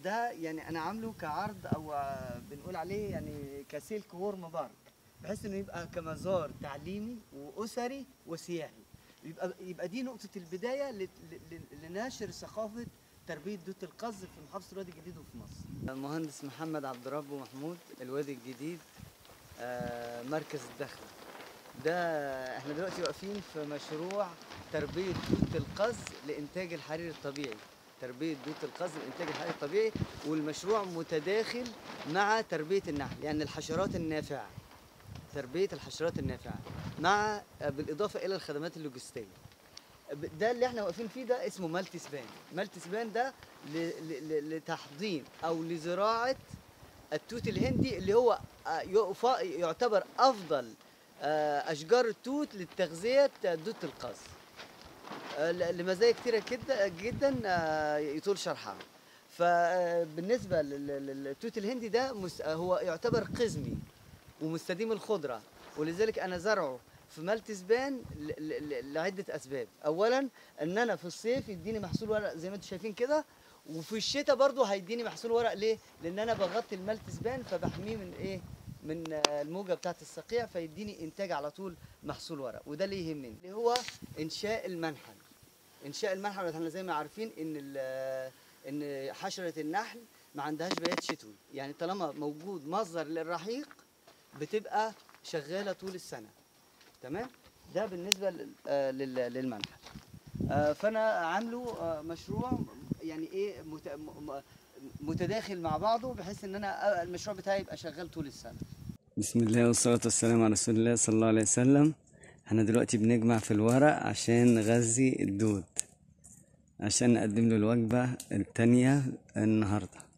ده يعني انا عامله كعرض او آه، بنقول عليه يعني كسلك وورم بارك بحيث انه يبقى كمزار تعليمي واسري وسياحي يبقى يبقى دي نقطه البدايه ل- ل- ل- لنشر ثقافه تربيه دوت القز في محافظه الوادي الجديد وفي مصر. المهندس محمد عبد الرب محمود الوادي الجديد آه، مركز الدخل. ده احنا دلوقتي واقفين في مشروع تربيه دوت القز لانتاج الحرير الطبيعي. تربيه دوت القز لانتاج الحرير الطبيعي والمشروع متداخل مع تربيه النحل يعني الحشرات النافعه. تربيه الحشرات النافعه مع بالاضافه الى الخدمات اللوجستيه. ده اللي احنا واقفين فيه ده اسمه مالتي سبان مالتي سبان ده ل- ل- ل- لتحضين او لزراعه التوت الهندي اللي هو آه، يقف- يعتبر افضل آه، اشجار التوت لتغذيه دوت القز آه، ل- لمزايا كتيره جدا جدا آه، يطول شرحها فبالنسبه لل- لل- للتوت الهندي ده مس- آه، هو يعتبر قزمي ومستديم الخضره ولذلك انا زرعه في مالتي سبان ل- ل- ل- لعده اسباب اولا ان انا في الصيف يديني محصول ورق زي ما انتم شايفين كده وفي الشتاء برضه هيديني محصول ورق ليه لان انا بغطي المالتي سبان فبحميه من ايه من آه، الموجه بتاعه الصقيع فيديني انتاج على طول محصول ورق وده اللي يهمني اللي هو انشاء المنحل انشاء المنحل احنا زي ما عارفين ان ال- ان حشره النحل ما عندهاش بيات شتوي يعني طالما موجود مصدر للرحيق بتبقى شغاله طول السنه تمام ده بالنسبه لل- آه، لل- للمنحل آه، فانا عامله آه، مشروع يعني ايه مت- م- م- متداخل مع بعضه بحيث ان انا آه، المشروع بتاعي يبقى شغال طول السنه بسم الله والصلاة والسلام على رسول الله صلى الله عليه وسلم احنا دلوقتي بنجمع في الورق عشان نغذي الدود عشان نقدم له الوجبة التانية النهاردة